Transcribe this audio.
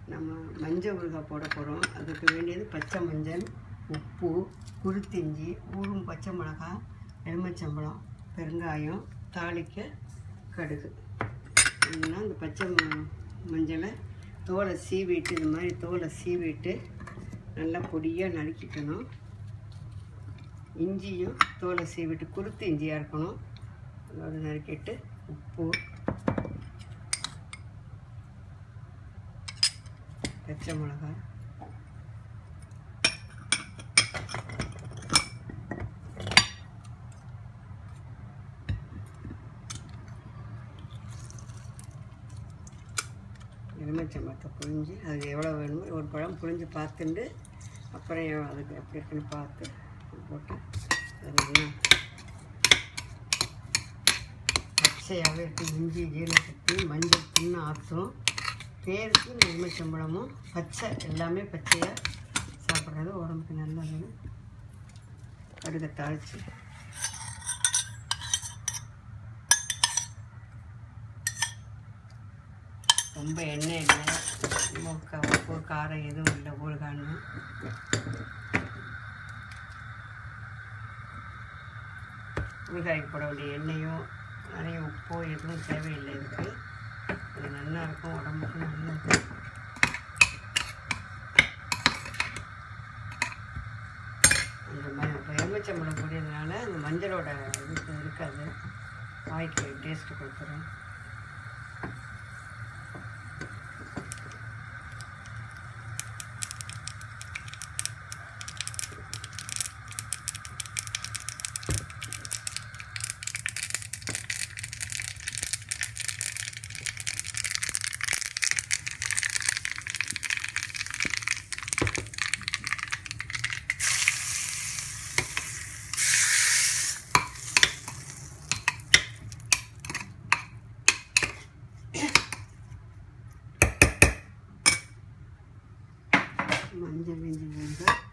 நம்ம மஞ்சள் ஊறுகாய் போட போகிறோம் அதுக்கு வேண்டியது பச்சை மஞ்சள் உப்பு குருத்திஞ்சி ஊறும் பச்சை மிளகாய் எலுமிச்சம்பழம் பெருங்காயம் தாளிக்க கடுகு இல்லைன்னா இந்த பச்சை ம- மஞ்சளை தோலை சீவிட்டு இந்த மாதிரி தோலை சீவிட்டு நல்லா பொடியாக நறுக்கிக்கணும் இஞ்சியும் தோலை சீவிட்டு குருத்து இஞ்சியாக இருக்கணும் அதோட நறுக்கிட்டு உப்பு பச்சை மிளகாய் எலுமிச்சம்பழத்தை புழிஞ்சு அது எவ்வளோ வேணுமோ ஒரு பழம் புழிஞ்சு பார்த்துட்டு அப்புறம் எவ்வளோ அதுக்கு எப்படி இருக்குன்னு பார்த்து போட்டு அது நல்லா பச்சையாகவே இருக்குது இஞ்சி ஜீரகத்தி மஞ்சள் புண்ணு ஆற்றும் பேருக்கு இந்த எலுமிச்சம்பழமும் பச்சை எல்லாமே பச்சையாக சாப்பிட்றது உடம்புக்கு நல்லது கடுகை தாளித்து ரொம்ப எண்ணெய் இல்லை ரொம்ப க- உப்பு காரம் எதுவும் இல்லை ஊறுகான்னு ஊறுகாய்க்கு போட வேண்டிய எண்ணெயோ நிறைய உப்போ எதுவும் தேவையில்லை இதுக்கு இது நல்லா இருக்கும் உடம்புக்கு நல்லது அந்த ம இப்போ எலுமிச்சம்பழம் கூடியதுனால அந்த மஞ்சளோட இது இருக்காது வாய்க்கு டேஸ்ட்டு கொடுத்துரும் மஞ்சள் இஞ்சி வந்து